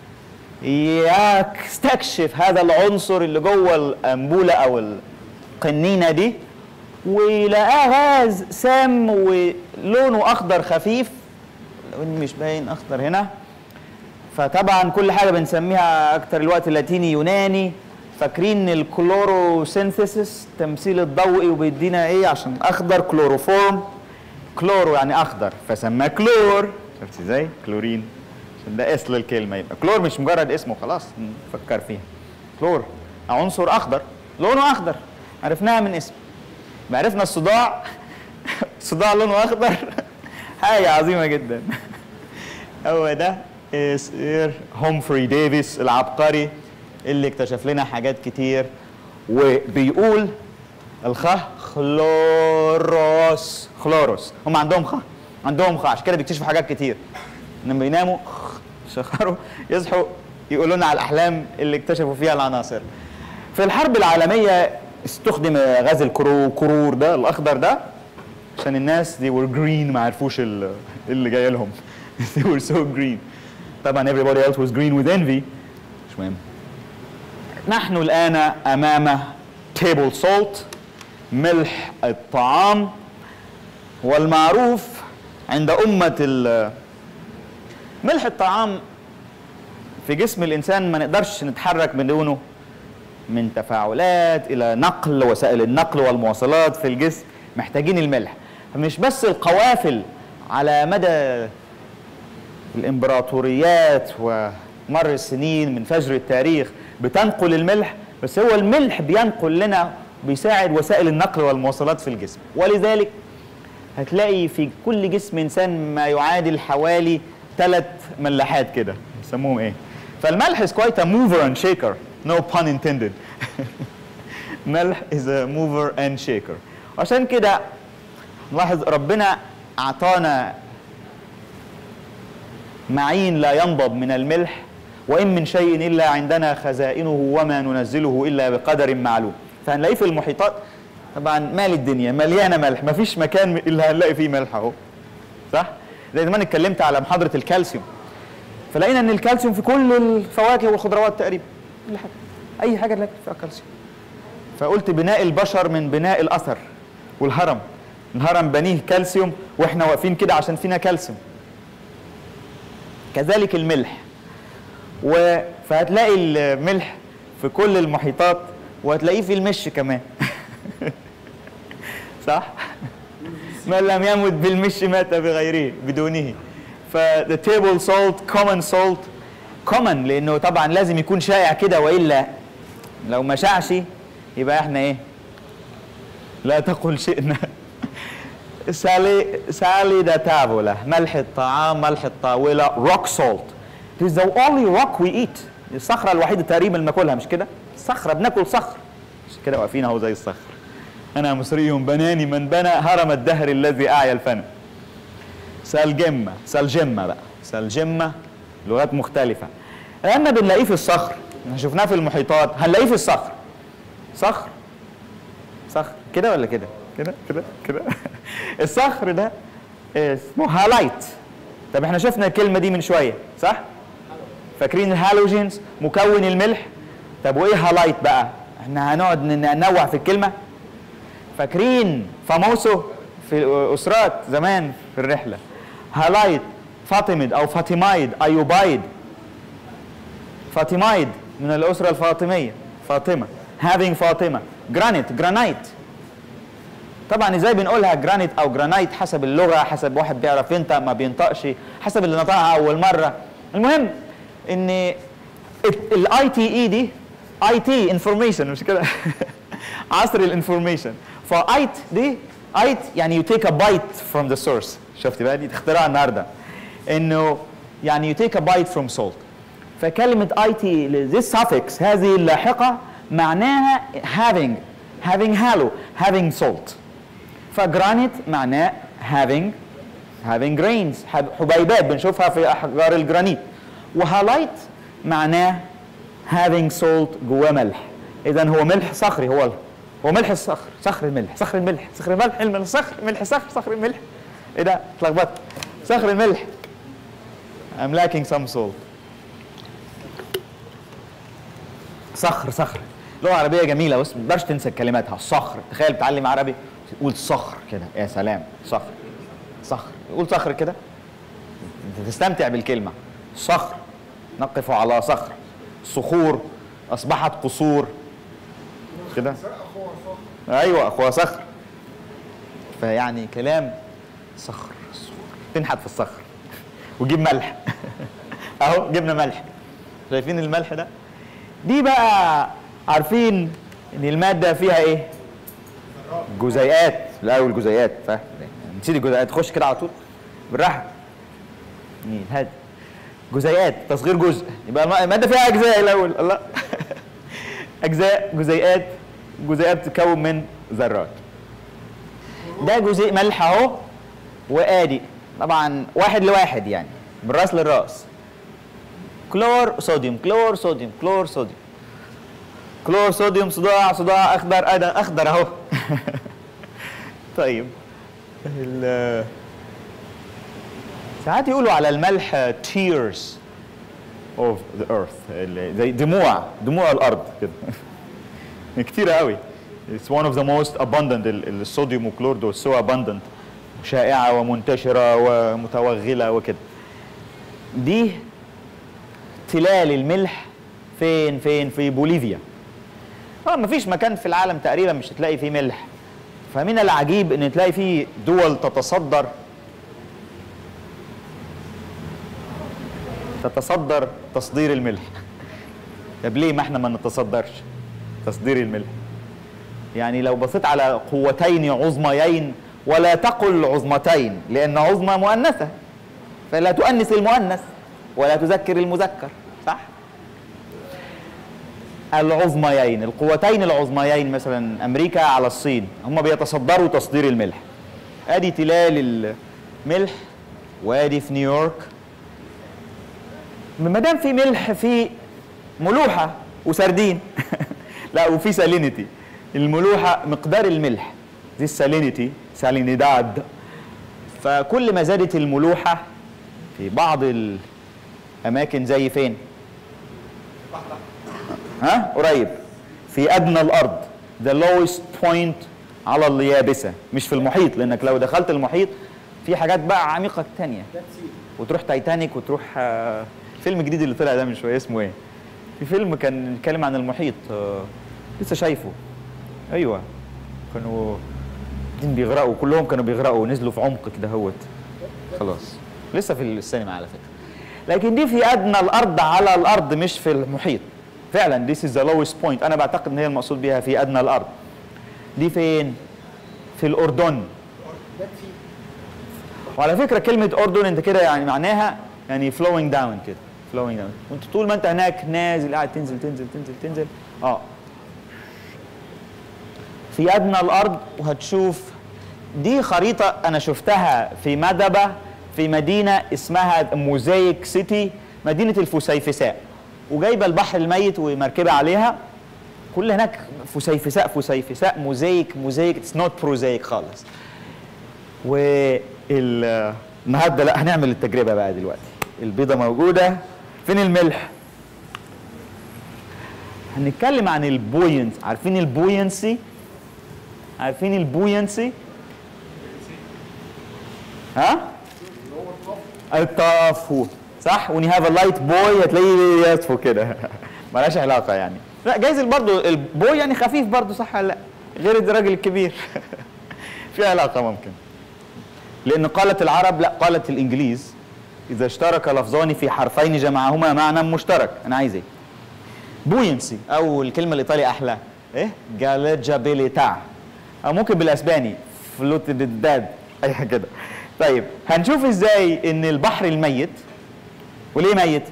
يستكشف هذا العنصر اللي جوه الانبوله او القنينه دي ولقاه غاز سام ولونه اخضر خفيف لو إن مش باين اخضر هنا فطبعا كل حاجه بنسميها اكتر الوقت اللاتيني يوناني فاكرين الكلوروسينثيسيس التمثيل الضوئي وبيدينا ايه عشان اخضر كلوروفورم كلورو يعني اخضر فسماه كلور شفت ازاي كلورين عشان ده اصل الكلمه يبقى كلور مش مجرد اسمه خلاص نفكر فيها كلور عنصر اخضر لونه اخضر عرفناها من اسم عرفنا الصداع صداع لونه اخضر حاجه عظيمه جدا هو ده سير هومفري ديفيس العبقري اللي اكتشف لنا حاجات كتير وبيقول الخ خلوروس خلوروس هم عندهم خ عندهم خ عشان كده بيكتشفوا حاجات كتير لما يناموا شخروا يصحوا يقولوا لنا على الاحلام اللي اكتشفوا فيها العناصر في الحرب العالميه استخدم غاز الكرور ده الاخضر ده عشان الناس they were green ما عرفوش اللي جاي لهم they were so green طبعا everybody else was green with envy مش مهم نحن الآن أمام table salt ملح الطعام والمعروف عند أمة ملح الطعام في جسم الإنسان ما نقدرش نتحرك بدونه من تفاعلات إلى نقل وسائل النقل والمواصلات في الجسم محتاجين الملح مش بس القوافل على مدى الامبراطوريات ومر السنين من فجر التاريخ بتنقل الملح بس هو الملح بينقل لنا بيساعد وسائل النقل والمواصلات في الجسم ولذلك هتلاقي في كل جسم انسان ما يعادل حوالي ثلاث ملاحات كده يسموهم ايه فالملح is quite a mover and shaker no pun intended ملح is a mover and shaker عشان كده نلاحظ ربنا اعطانا معين لا ينضب من الملح وإن من شيء إلا عندنا خزائنه وما ننزله إلا بقدر معلوم فهنلاقيه في المحيطات طبعا مال الدنيا مليانة ملح مفيش مكان إلا هنلاقي فيه ملح أهو صح؟ زي ما اتكلمت على محاضرة الكالسيوم فلقينا إن الكالسيوم في كل الفواكه والخضروات تقريبا كل حاجة أي حاجة نلاقي فيها كالسيوم فقلت بناء البشر من بناء الأثر والهرم الهرم بنيه كالسيوم واحنا واقفين كده عشان فينا كالسيوم كذلك الملح و... فهتلاقي الملح في كل المحيطات وهتلاقيه في المش كمان صح من لم يمت بالمش مات بغيره بدونه ف the table salt common salt common لانه طبعا لازم يكون شائع كده والا لو ما شاعش يبقى احنا ايه لا تقل شئنا سالي سالي دا تافولا ملح الطعام ملح الطاولة rock salt It is the only rock we eat الصخرة الوحيدة تقريبا اللي بناكلها مش كده؟ صخرة بناكل صخر مش كده واقفين اهو زي الصخر أنا مصري بناني من بنى هرم الدهر الذي أعيا الفنا سالجمة سالجمة بقى سالجمة لغات مختلفة لما بنلاقيه في الصخر شفناه في المحيطات هنلاقيه في الصخر صخر صخر كده ولا كده؟ كده كده كده الصخر ده اسمه هالايت طب احنا شفنا الكلمه دي من شويه صح فاكرين الهالوجينز مكون الملح طب وايه هالايت بقى احنا هنقعد ننوع في الكلمه فاكرين فاموسو في اسرات زمان في الرحله هالايت فاطميد او فاطمايد ايوبايد فاطمايد من الاسره الفاطميه فاطمه having فاطمه جرانيت جرانايت طبعا ازاي بنقولها جرانيت او جرانايت حسب اللغه حسب واحد بيعرف ينطق ما بينطقش حسب اللي نطقها اول مره المهم ان الاي تي اي دي اي تي انفورميشن مش كده عصر الانفورميشن فايت دي ايت يعني يو تيك ا بايت فروم ذا سورس شفت بقى دي اختراع النهارده انه يعني يو تيك ا بايت فروم سولت فكلمه اي تي this suffix هذه اللاحقه معناها having having halo having salt فجرانيت معناه having having grains حبيبات بنشوفها في احجار الجرانيت وهالايت معناه having salt جواه ملح اذا هو ملح صخري هو هو ملح الصخر صخر الملح صخر الملح صخر الملح الملح صخر ملح صخر صخر الملح ايه ده اتلخبطت صخر الملح I'm lacking some salt صخر صخر لغه عربيه جميله بس ما تقدرش تنسى كلماتها صخر تخيل بتعلم عربي تقول صخر كده يا سلام صخر صخر قول صخر كده تستمتع بالكلمه صخر نقف على صخر صخور اصبحت قصور كده ايوه اخوها صخر فيعني كلام صخر تنحت في الصخر وجيب ملح اهو جبنا ملح شايفين الملح ده دي بقى عارفين ان الماده فيها ايه جزيئات الاول جزيئات فاهم نسيت الجزيئات خش كده على طول بالراحه مين هادي جزيئات تصغير جزء يبقى الم- الماده فيها اجزاء الاول الله اجزاء جزيئات جزيئات بتتكون من ذرات ده جزيء ملح اهو وادي طبعا واحد لواحد يعني بالراس للراس كلور صوديوم كلور صوديوم كلور صوديوم كلور صوديوم صداع صداع اخضر ادى اخضر اهو طيب ال- ساعات يقولوا على الملح tears of the earth اللي زي دموع دموع الارض كده كتير قوي It's one of the most abundant ال- الصوديوم وكلور دول so abundant شائعة ومنتشرة ومتوغلة وكده دي تلال الملح فين فين في بوليفيا اه مفيش مكان في العالم تقريبا مش هتلاقي فيه ملح فمن العجيب ان تلاقي فيه دول تتصدر تتصدر تصدير الملح طب ليه ما احنا ما نتصدرش تصدير الملح يعني لو بصيت على قوتين عظميين ولا تقل عظمتين لان عظمى مؤنثه فلا تؤنث المؤنث ولا تذكر المذكر صح العظميين القوتين العظميين مثلا امريكا على الصين هم بيتصدروا تصدير الملح ادي تلال الملح وادي في نيويورك ما دام في ملح في ملوحه وسردين لا وفي سالينيتي الملوحه مقدار الملح دي السالينيتي سالينيداد فكل ما زادت الملوحه في بعض الاماكن زي فين ها قريب في ادنى الارض the lowest point على اليابسه مش في المحيط لانك لو دخلت المحيط في حاجات بقى عميقه تانية وتروح تايتانيك وتروح آه، الفيلم الجديد اللي طلع ده من شويه اسمه ايه في فيلم كان بيتكلم عن المحيط آه، لسه شايفه ايوه كانوا اتنين بيغرقوا كلهم كانوا بيغرقوا ونزلوا في عمق كده هوت خلاص لسه في السينما على فكره لكن دي في ادنى الارض على الارض مش في المحيط فعلا this is the lowest point انا بعتقد ان هي المقصود بيها في ادنى الارض دي فين في الاردن وعلى فكره كلمه اردن انت كده يعني معناها يعني flowing down كده flowing down وانت طول ما انت هناك نازل قاعد تنزل تنزل تنزل تنزل اه في ادنى الارض وهتشوف دي خريطه انا شفتها في مدبه في مدينه اسمها موزايك سيتي مدينه الفسيفساء وجايبه البحر الميت ومركبه عليها كل هناك فسيفساء فسيفساء موزايك موزايك اتس نوت بروزايك خالص والنهارده لا هنعمل التجربه بقى دلوقتي البيضه موجوده فين الملح هنتكلم عن البوينس عارفين البوينسي عارفين البوينسي ها الطفو صح when you have a light boy هتلاقيه يطفو كده ملهاش علاقه يعني لا جايز برضه البوي يعني خفيف برضه صح ولا لا غير الراجل الكبير في علاقه ممكن لان قالت العرب لا قالت الانجليز اذا اشترك لفظان في حرفين جمعهما معنى مشترك انا عايز ايه بوينسي او الكلمه الايطالي احلى ايه جالجابيليتا او ممكن بالاسباني فلوتيداد اي حاجه كده طيب هنشوف ازاي ان البحر الميت وليه ميت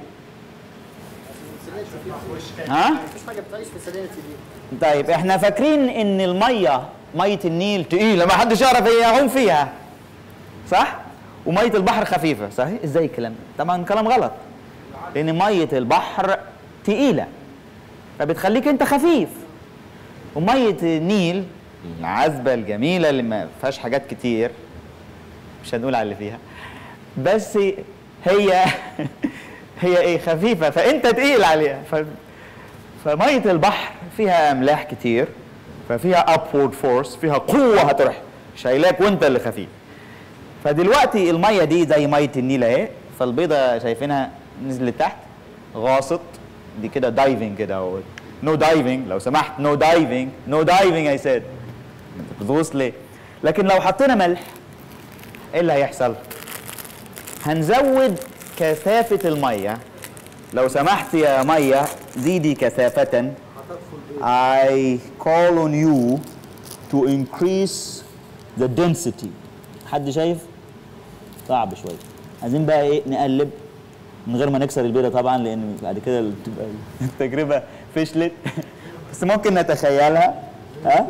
ها مفيش حاجه بتعيش في سلالتي دي طيب احنا فاكرين ان الميه ميه النيل تقيله ما حدش يعرف يعوم فيها صح وميه البحر خفيفه صحيح ازاي الكلام ده طبعا كلام غلط لان ميه البحر تقيله فبتخليك انت خفيف وميه النيل العذبه الجميله اللي ما فيهاش حاجات كتير مش هنقول على اللي فيها بس هي هي ايه خفيفه فانت تقيل عليها ف... فميه البحر فيها املاح كتير ففيها upward force فيها قوه هتروح شايلاك وانت اللي خفيف فدلوقتي الميه دي زي ميه النيل اهي فالبيضه شايفينها نزلت تحت غاصت دي كده دايفنج كده اهو نو دايفنج لو سمحت نو دايفنج نو دايفنج اي سيد انت بتغوص ليه لكن لو حطينا ملح ايه اللي هيحصل هنزود كثافه الميه لو سمحت يا ميه زيدي كثافه I call on you to increase the density حد شايف صعب شويه عايزين بقى ايه نقلب من غير ما نكسر البيضه طبعا لان بعد كده تبقى التجربه فشلت بس ممكن نتخيلها ها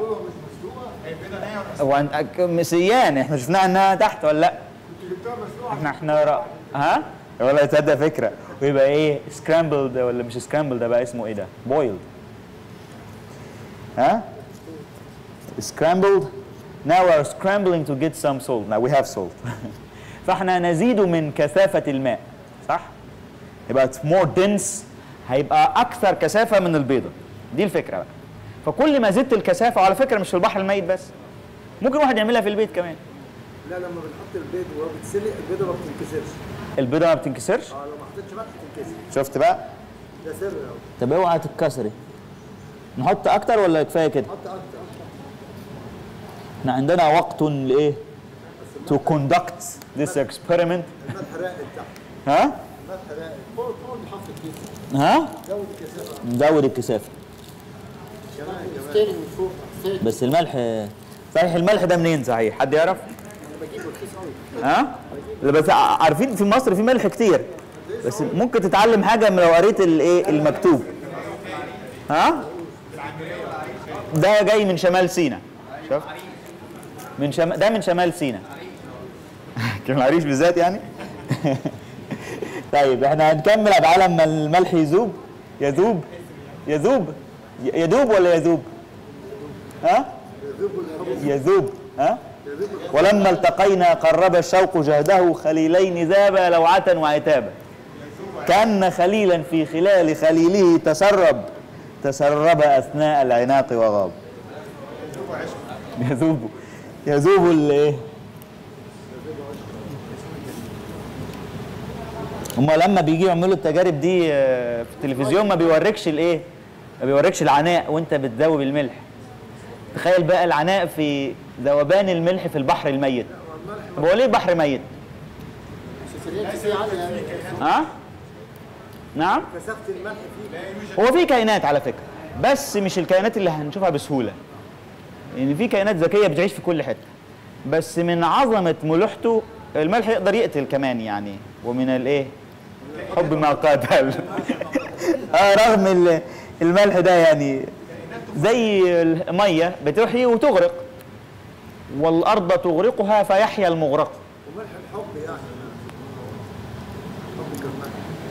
هو أنت- مسيان احنا شفناها انها تحت ولا لا احنا احنا رأ... ها ولا تصدق فكره ويبقى ايه سكرامبلد ولا مش سكرامبلد ده بقى اسمه ايه ده بويلد ها scrambled now we are scrambling to get some salt now we have salt فاحنا نزيد من كثافة الماء صح يبقى it's more dense هيبقى أكثر كثافة من البيضة دي الفكرة بقى فكل ما زدت الكثافة وعلى فكرة مش في البحر الميت بس ممكن واحد يعملها في البيت كمان لا لما بنحط البيض وهو بيتسلق البيضه ما بتنكسرش البيضة ما بتنكسرش اه لو ما حطيتش ملح تنكسر شفت بقى ده سر اهو طب اوعى تتكسري نحط اكتر ولا كفايه كده حط اكتر اكتر احنا عندنا وقت لايه to conduct this experiment الملح راقد تحت ها الملح راقد فوق فوق بحط الكيس ها زود الكثافه نزود الكثافه كمان كمان من فوق ستيرنج بس الملح صحيح الملح ده منين صحيح حد يعرف انا بجيبه رخيص قوي ها لا بس ع- عارفين في مصر في ملح كتير بس ممكن تتعلم حاجه من لو قريت الايه المكتوب ها ده جاي من شمال سينا شفت من شمال ده من شمال سينا كان العريش بالذات يعني طيب احنا هنكمل على لما الملح يذوب يذوب يذوب ي- يذوب ولا يذوب ها يذوب ها ولما التقينا قرب الشوق جهده خليلين ذابا لوعة وعتابا كأن خليلا في خلال خليله تسرب تسرب أثناء العناق وغاب يذوب يذوب الايه هما لما بيجي يعملوا التجارب دي آه، في التلفزيون ما بيوريكش الايه ما بيوريكش العناء وانت بتذوب الملح تخيل بقى العناء في ذوبان الملح في البحر الميت طب هو ليه بحر ميت سيرينتي فيه عاليه يعني ها نعم كثافه الملح فيه هو في كائنات على فكره بس مش الكائنات اللي هنشوفها بسهوله يعني في كائنات ذكيه بتعيش في كل حته بس من عظمه ملوحته الملح يقدر يقتل كمان يعني ومن الايه حب ما قاتل اه رغم ال- الملح ده يعني زي الميه بتحيي وتغرق والارض تغرقها فيحيا المغرق وملح الحب يعني حب كمان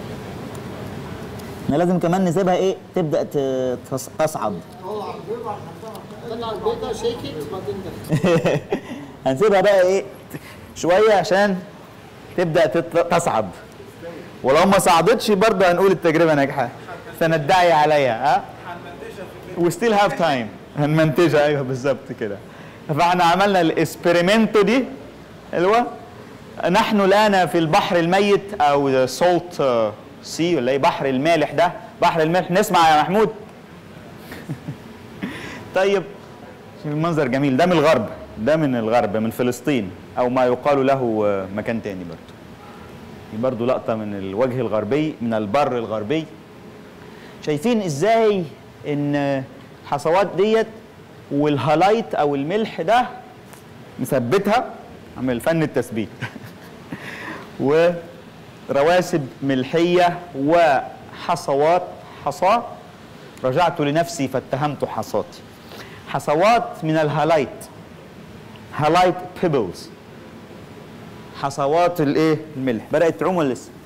احنا لازم كمان نسيبها ايه تبدا ت- تص- تصعد طلع البيضه طلع البيضه شيكت وبعدين دخل هنسيبها بقى ايه شويه عشان تبدا تت- تصعد ولو ما صعدتش برضه هنقول التجربه ناجحه سندعي عليها ها وستيل هاف تايم هنمنتجها ايوه بالظبط كده فاحنا عملنا الاسبيريمنتو دي اللي هو نحن الان في البحر الميت او سولت سي ولا ايه بحر المالح ده بحر الملح نسمع يا محمود طيب شوف المنظر جميل ده من الغرب ده من الغرب من فلسطين او ما يقال له آه، مكان تاني برضه دي برضه لقطه من الوجه الغربي من البر الغربي شايفين ازاي ان الحصوات ديت والهالايت او الملح ده مثبتها عمل فن التثبيت ورواسب ملحيه وحصوات حصاه رجعت لنفسي فاتهمت حصاتي حصوات من الهالايت هالايت بيبلز حصوات الايه الملح بدات تعوم ولا لسه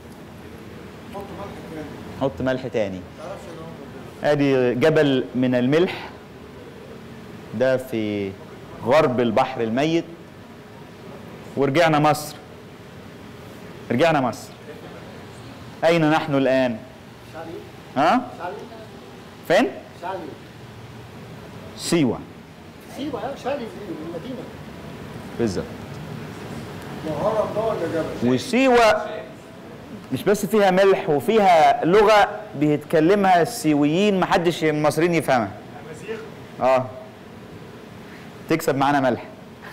حط ملح تاني ادي جبل من الملح ده في غرب البحر الميت ورجعنا مصر رجعنا مصر اين نحن الان ها شالي فين شالي سيوه سيوه اه شالي دي المدينه بالظبط ده هرم ده ولا جبل؟ وسيوه مش بس فيها ملح وفيها لغه بيتكلمها السيويين محدش المصريين يفهمها اه تكسب معانا ملح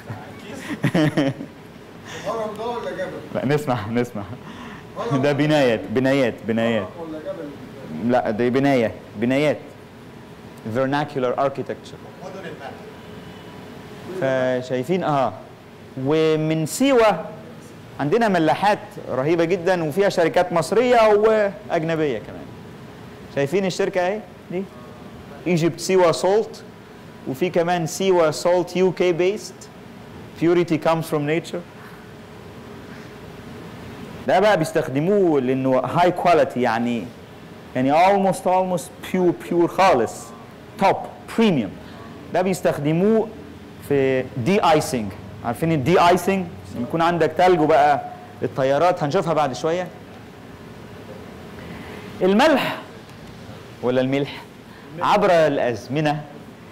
هرم ده ولا جبل؟ لا نسمع نسمع ده بنايات بنايات بنايات ولا جبل؟ لا دي بناية بنايات vernacular architecture فشايفين اه ومن سيوة عندنا ملاحات رهيبة جدا وفيها شركات مصرية وأجنبية كمان شايفين الشركة اهي دي ايجيبت سيوا سولت وفي كمان سيوا سولت يو كي بيست purity comes from nature ده بقى بيستخدموه لانه هاي كواليتي يعني يعني almost almost pure pure خالص توب بريميوم ده بيستخدموه في دي ايسنج عارفين الدي ايسنج يكون عندك تلج وبقى الطيارات هنشوفها بعد شويه الملح ولا الملح عبر الازمنه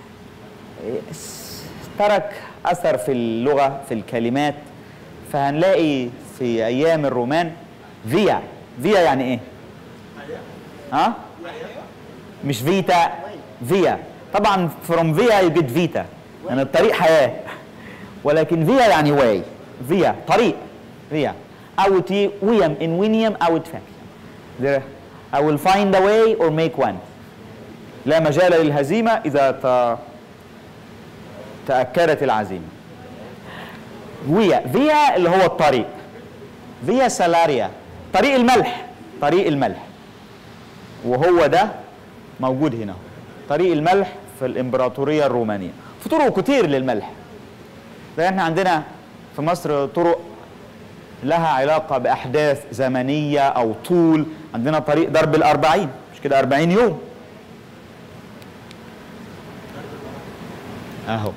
ترك اثر في اللغه في الكلمات فهنلاقي في ايام الرومان فيا فيا يعني ايه ها مش فيتا فيا طبعا فروم فيا يو جيت فيتا يعني الطريق حياه ولكن فيا يعني واي فيا طريق فيا اوت ويم ان وينيم اوت فاك I will find a way or make one لا مجال للهزيمة إذا ت... تأكدت العزيمة فيا فيا اللي هو الطريق فيا سالاريا طريق الملح طريق الملح وهو ده موجود هنا طريق الملح في الإمبراطورية الرومانية في طرق كتير للملح زي احنا عندنا في مصر طرق لها علاقة بأحداث زمنية أو طول عندنا طريق درب الأربعين مش كده أربعين يوم أهو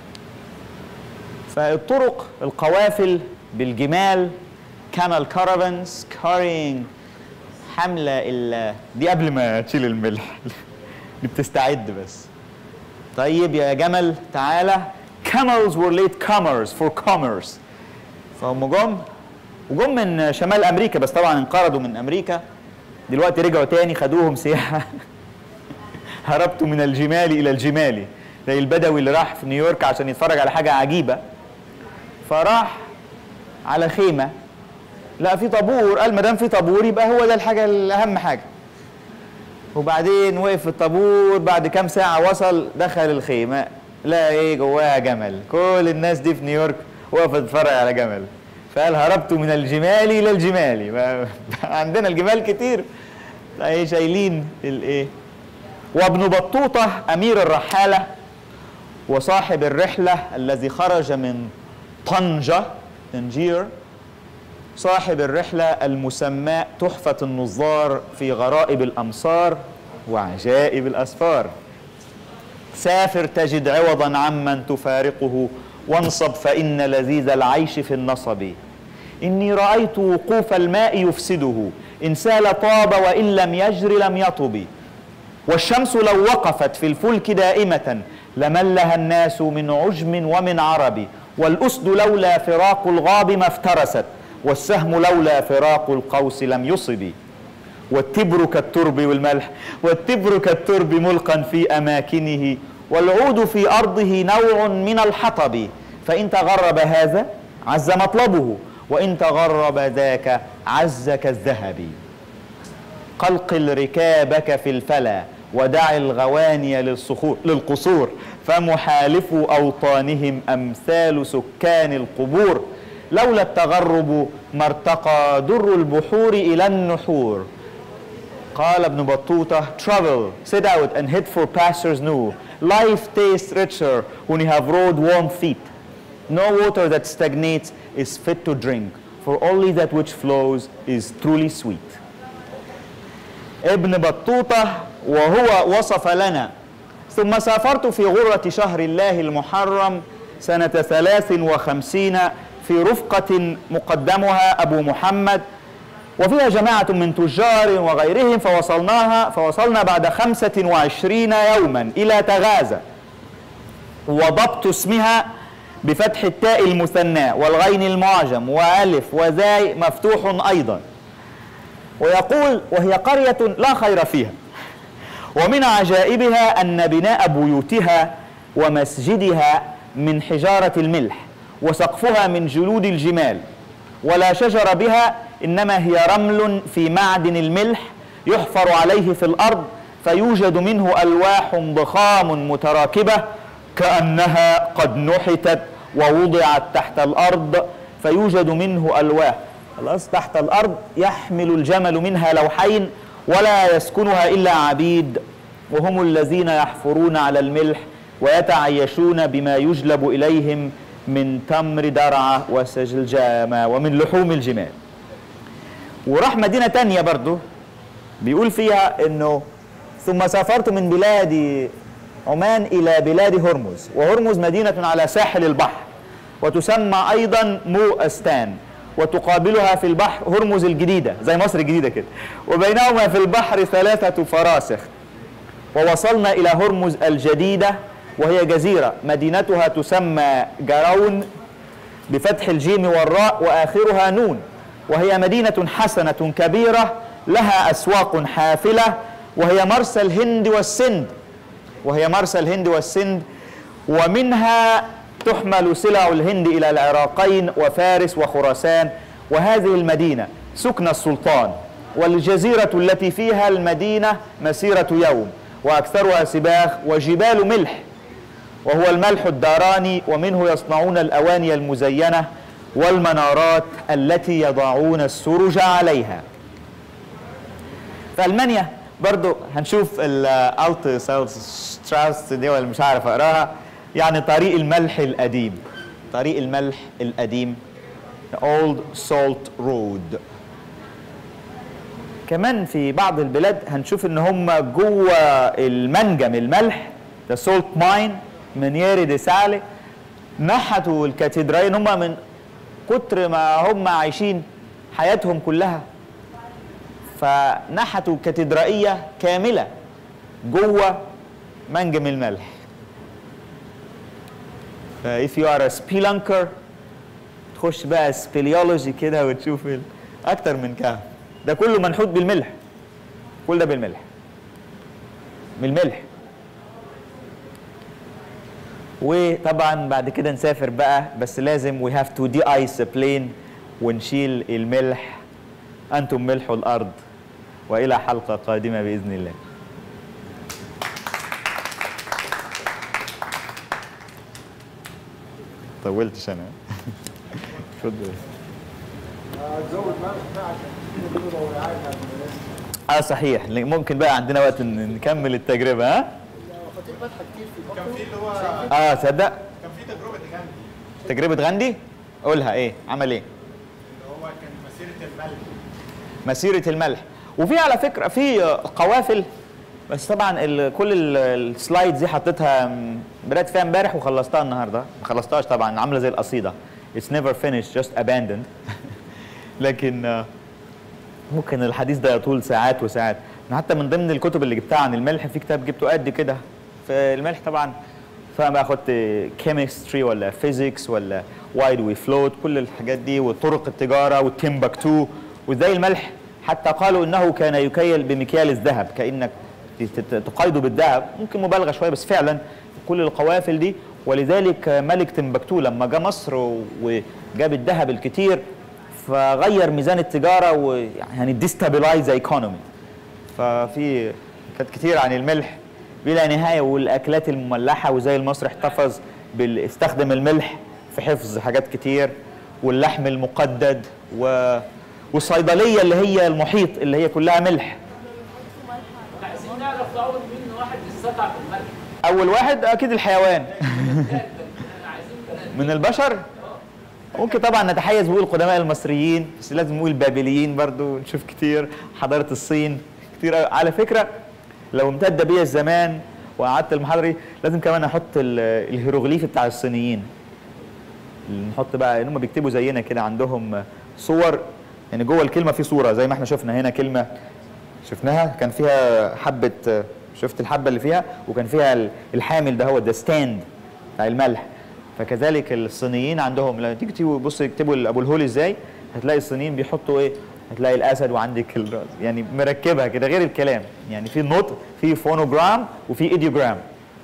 فالطرق القوافل بالجمال كانال كارافنز كارينج حملة ال دي قبل ما تشيل الملح دي بتستعد بس طيب يا جمل تعالى camels were late comers for commerce فهم جم وجم من شمال امريكا بس طبعا انقرضوا من امريكا دلوقتي رجعوا تاني خدوهم سياحه هربت من الجمال الى الجمال زي البدوي اللي راح في نيويورك عشان يتفرج على حاجه عجيبه فراح على خيمه لا في طابور قال ما دام في طابور يبقى هو ده الحاجه الاهم حاجه وبعدين وقف في الطابور بعد كام ساعه وصل دخل الخيمه لا ايه جواها جمل كل الناس دي في نيويورك وقفت تتفرج على جمل فقال هربت من الجمال الى الجمال عندنا الجمال كتير ايه شايلين الايه وابن بطوطه امير الرحاله وصاحب الرحله الذي خرج من طنجه تنجير صاحب الرحله المسماه تحفه النظار في غرائب الامصار وعجائب الاسفار سافر تجد عوضا عمن تفارقه وانصب فإن لذيذ العيش في النصب إني رأيت وقوف الماء يفسده إن سال طاب وإن لم يجر لم يطب والشمس لو وقفت في الفلك دائمة لملها الناس من عجم ومن عرب والأسد لولا فراق الغاب ما افترست والسهم لولا فراق القوس لم يصب والتبر كالترب والملح والتبر كالترب ملقا في أماكنه والعود في أرضه نوع من الحطب فإن تغرب هذا عز مطلبه وإن تغرب ذاك عز كالذهب قلقل ركابك في الفلا ودع الغواني للصخور للقصور فمحالف أوطانهم أمثال سكان القبور لولا التغرب ما ارتقى در البحور إلى النحور قال ابن بطوطة travel set out and head for pastures new life tastes richer when you have rode warm feet no water that stagnates is fit to drink for only that which flows is truly sweet ابن بطوطة وهو وصف لنا ثم سافرت في غرة شهر الله المحرم سنة ثلاث وخمسين في رفقة مقدمها أبو محمد وفيها جماعة من تجار وغيرهم فوصلناها فوصلنا بعد خمسة وعشرين يوما إلى تغازة وضبط اسمها بفتح التاء المثنى والغين المعجم وألف وزاي مفتوح أيضا ويقول وهي قرية لا خير فيها ومن عجائبها أن بناء بيوتها ومسجدها من حجارة الملح وسقفها من جلود الجمال ولا شجر بها إنما هي رمل في معدن الملح يحفر عليه في الأرض فيوجد منه ألواح ضخام متراكبة كأنها قد نحتت ووضعت تحت الأرض فيوجد منه ألواح خلاص تحت الأرض يحمل الجمل منها لوحين ولا يسكنها إلا عبيد وهم الذين يحفرون على الملح ويتعيشون بما يجلب إليهم من تمر درعة وسجلجامة ومن لحوم الجمال وراح مدينة تانية برضو بيقول فيها انه ثم سافرت من بلاد عمان الى بلاد هرمز وهرمز مدينة على ساحل البحر وتسمى ايضا مو استان وتقابلها في البحر هرمز الجديدة زي مصر الجديدة كده وبينهما في البحر ثلاثة فراسخ ووصلنا إلى هرمز الجديدة وهي جزيرة مدينتها تسمى جرون بفتح الجيم والراء وآخرها نون وهي مدينة حسنة كبيرة لها أسواق حافلة وهي مرسى الهند والسند وهي مرسى الهند والسند ومنها تحمل سلع الهند إلى العراقين وفارس وخراسان وهذه المدينة سكن السلطان والجزيرة التي فيها المدينة مسيرة يوم وأكثرها سباخ وجبال ملح وهو الملح الداراني ومنه يصنعون الأواني المزينة والمنارات التي يضعون السرج عليها في ألمانيا برضو هنشوف الالت ستراوس دي ولا مش عارف اقراها يعني طريق الملح القديم طريق الملح القديم The Old Salt Road كمان في بعض البلاد هنشوف ان هم جوه المنجم الملح ده سولت ماين منيري دي سالي نحتوا الكاتدرائية هم من كتر ما هم عايشين حياتهم كلها فنحتوا كاتدرائية كاملة جوه منجم الملح ف if you are a spelunker تخش بقى سبيليولوجي كده وتشوف ال- اكتر من كهف ده كله منحوت بالملح كل ده بالملح بالملح وطبعا بعد كده نسافر بقى بس لازم we have to de-ice the plane ونشيل الملح أنتم ملح الأرض وإلى حلقة قادمة بإذن الله طولتش أنا اتفضل هتزود ملح بقى عشان تجيب له رعاية بتاعت المدرسة. اه صحيح ممكن بقى عندنا وقت ن- نكمل التجربة ها خطيب ملح كتير في كان بطنه في اللي هو اه تصدق كان في تجربة غاندي تجربة غاندي قولها ايه عمل ايه اللي هو كان مسيرة الملح مسيرة الملح وفي على فكرة في قوافل بس طبعا ال كل ال- السلايدز دي حطيتها م- بدأت فيها امبارح وخلصتها النهارده ما خلصتهاش طبعا عاملة زي القصيدة It's never finished just abandoned لكن آه، ممكن الحديث ده يطول ساعات وساعات أنا حتى من ضمن الكتب اللي جبتها عن الملح في كتاب جبته قد كده في الملح طبعا سواء بقى خدت كيمستري ولا فيزيكس ولا وايد وي فلوت كل الحاجات دي وطرق التجاره والتيمبكتو وازاي الملح حتى قالوا انه كان يكيل بمكيال الذهب كانك ت- ت- تقايده بالذهب ممكن مبالغه شويه بس فعلا كل القوافل دي ولذلك ملك تمبكتو لما جاء مصر و- وجاب الذهب الكتير فغير ميزان التجاره ويعني ديستابلايز ايكونومي ففي كانت كتير عن الملح بلا نهايه والاكلات المملحه وزي المصري احتفظ بال... استخدم الملح في حفظ حاجات كتير واللحم المقدد و... والصيدليه اللي هي المحيط اللي هي كلها ملح عايزين نعرف اول مين واحد استطع بالملح اول واحد اكيد الحيوان احنا عايزين ثلاثة من البشر ممكن طبعا نتحيز بنقول القدماء المصريين بس لازم نقول البابليين برضو نشوف كتير حضاره الصين كتير أوي. على فكره لو امتد بيا الزمان وقعدت المحاضره دي لازم كمان احط ال- الهيروغليفي بتاع الصينيين اللي نحط بقى ان هم بيكتبوا زينا كده عندهم صور يعني جوه الكلمه في صوره زي ما احنا شفنا هنا كلمه شفناها كان فيها حبه شفت الحبه اللي فيها وكان فيها ال- الحامل ده هو ده ستاند بتاع الملح فكذلك الصينيين عندهم لما تيجي تيجي بص يكتبوا ابو الهول ازاي هتلاقي الصينيين بيحطوا ايه هتلاقي الاسد وعندك الراس يعني مركبها كده غير الكلام يعني في نطق في فونوجرام وفي ايديوجرام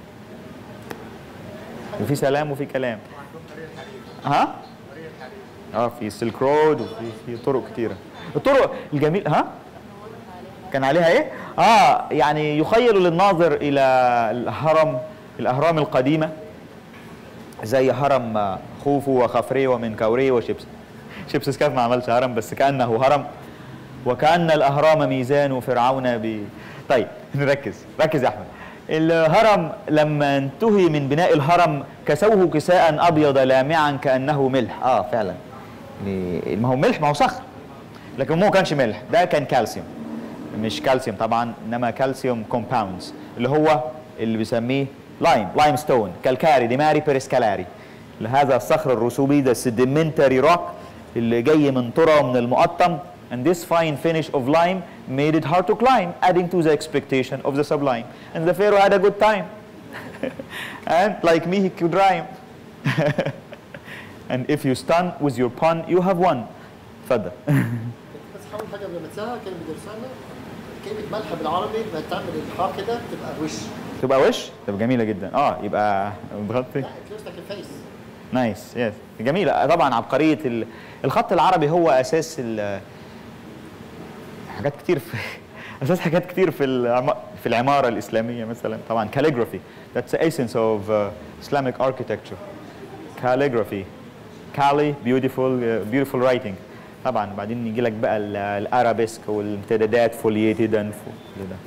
وفي سلام وفي كلام ها اه في سيلك رود وفي في طرق كتيره الطرق الجميل ها كان عليها ايه اه يعني يخيل للناظر الى الهرم الاهرام القديمه زي هرم آه، خوفو وخفري ومنكوري وشبس شبسس كاف ما عملش هرم بس كانه هرم وكان الاهرام ميزان وفرعون ب طيب نركز ركز يا احمد الهرم لما انتهي من بناء الهرم كسوه كساء ابيض لامعا كانه ملح اه فعلا يعني ما هو ملح ما هو صخر لكن هو ما كانش ملح ده كان كالسيوم مش كالسيوم طبعا انما كالسيوم كومباوندز اللي هو اللي بيسميه لايم لايم ستون كالكاري ديماري بيرسكالاري هذا الصخر الرسوبي ده السيديمنتري روك اللي جاي من ترى من المقطم and this fine finish of lime made it hard to climb adding to the expectation of the sublime and the pharaoh had a good time and like me he could rhyme and if you stun with your pun you have won اتفضل بس حاول حاجه قبل ما تنساها كانوا بيدرسوا لنا كلمه ملح بالعربي لما تعمل الحاء كده تبقى وش تبقى وش تبقى جميله جدا اه يبقى بتغطي لا it looks like a face نايس يس جميلة طبعا عبقرية ال- الخط العربي هو أساس ال- حاجات كتير في أساس حاجات كتير في العم- في العمارة الإسلامية مثلا طبعا calligraphy that's the essence of uh, Islamic architecture calligraphy Kali beautiful uh, beautiful writing طبعا بعدين يجي لك بقى ال- الارابيسك والامتدادات فولييتد and كل ده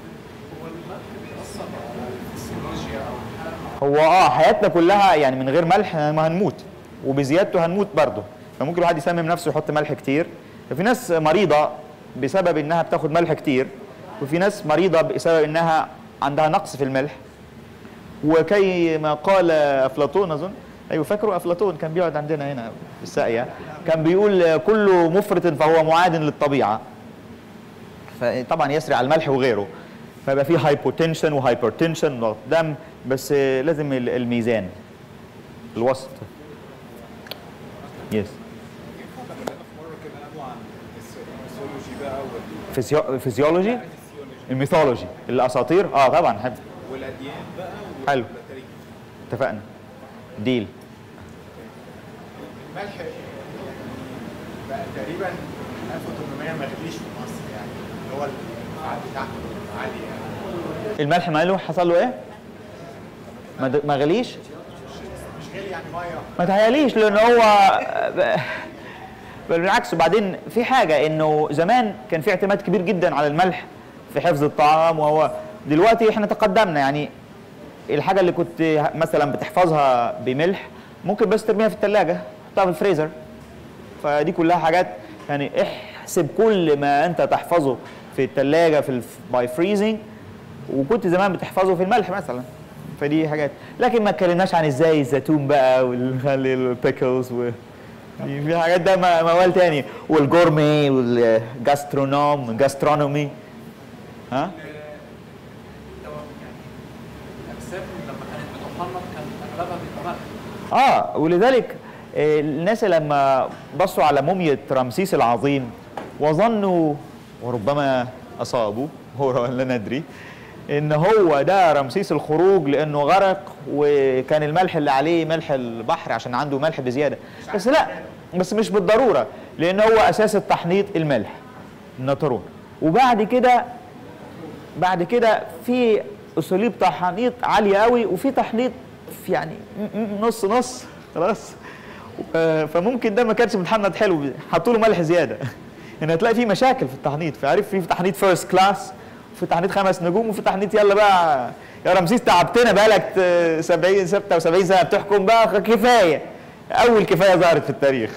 هو اه حياتنا كلها يعني من غير ملح ما هنموت وبزيادته هنموت برضه فممكن الواحد يسمم نفسه يحط ملح كتير ففي ناس مريضه بسبب انها بتاخد ملح كتير وفي ناس مريضه بسبب انها عندها نقص في الملح وكي ما قال افلاطون اظن ايوه فاكروا افلاطون كان بيقعد عندنا هنا في الساقيه كان بيقول كل مفرط فهو معاد للطبيعه فطبعا يسري على الملح وغيره فيبقى في هايبوتنشن وهايبرتنشن ضغط دم بس لازم ال- الميزان الوسط يس فيسيو- فيسيولوجي الميثولوجي الاساطير اه طبعا حب والاديان بقى حلو والتاريخ اتفقنا ديل الملح بقى تقريبا 1800 ما غليش في مصر يعني اللي هو الدفعات بتاعته عاليه يعني الملح ماله حصل له ايه ما د- ما غليش مش غالي يعني ميه ما تهيأليش لان هو بل بالعكس وبعدين في حاجه انه زمان كان في اعتماد كبير جدا على الملح في حفظ الطعام وهو دلوقتي احنا تقدمنا يعني الحاجه اللي كنت مثلا بتحفظها بملح ممكن بس ترميها في الثلاجه تحطها في الفريزر فدي كلها حاجات يعني احسب كل ما انت تحفظه في الثلاجه في باي فريزنج وكنت زمان بتحفظه في الملح مثلا فدي حاجات لكن ما اتكلمناش عن ازاي الزيتون بقى والخلي البيكلز و دي- في حاجات ده م- موال تاني والجورمي والجاسترونوم جاسترونومي ها الاجسام لما كانت بتحنط كان اغلبها بيبقى ملح اه ولذلك آه، الناس لما بصوا على مومية رمسيس العظيم وظنوا وربما اصابوا هو لا ندري ان هو ده رمسيس الخروج لانه غرق وكان الملح اللي عليه ملح البحر عشان عنده ملح بزياده بس لا بس مش بالضروره لان هو اساس التحنيط الملح النترون وبعد كده بعد كده في اساليب تحنيط عاليه قوي وفي تحنيط في يعني م- م- نص نص خلاص آه، فممكن ده ما كانش متحنط حلو حطوا له ملح زياده يعني هتلاقي في مشاكل في التحنيط فعارف في تحنيط فيرست كلاس وفي تحنيط خمس نجوم وفي تحنيط يلا بقى يا رمسيس تعبتنا بقالك آه، 70 76 سنه بتحكم بقى كفايه اول كفايه ظهرت في التاريخ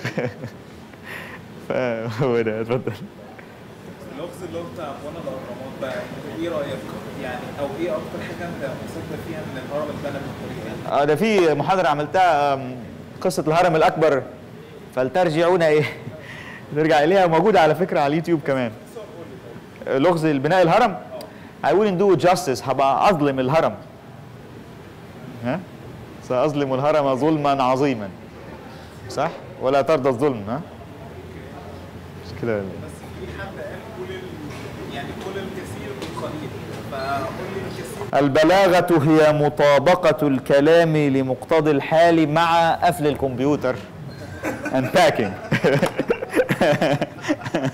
فهو ده اتفضل اللغز اللي هو بتاع ابوانا الاهرامات بقى ايه رايك يعني او ايه اكتر حاجه انت مصدق فيها ان الهرم اتبنى بالطريقه دي؟ اه ده في محاضرة عملتها آم، قصة الهرم الأكبر فلترجعون إيه نرجع إليها موجودة على فكرة على اليوتيوب كمان آه، لغز البناء الهرم I wouldn't do justice هبقى أظلم الهرم ها سأظلم الهرم ظلما عظيما صح ولا ترضى الظلم ها مش كده ولا إيه؟ في حد قال كل ال... يعني كل الكثير بالقليل فقول لي الكثير البلاغة هي مطابقة الكلام لمقتضى الحال مع قفل الكمبيوتر unpacking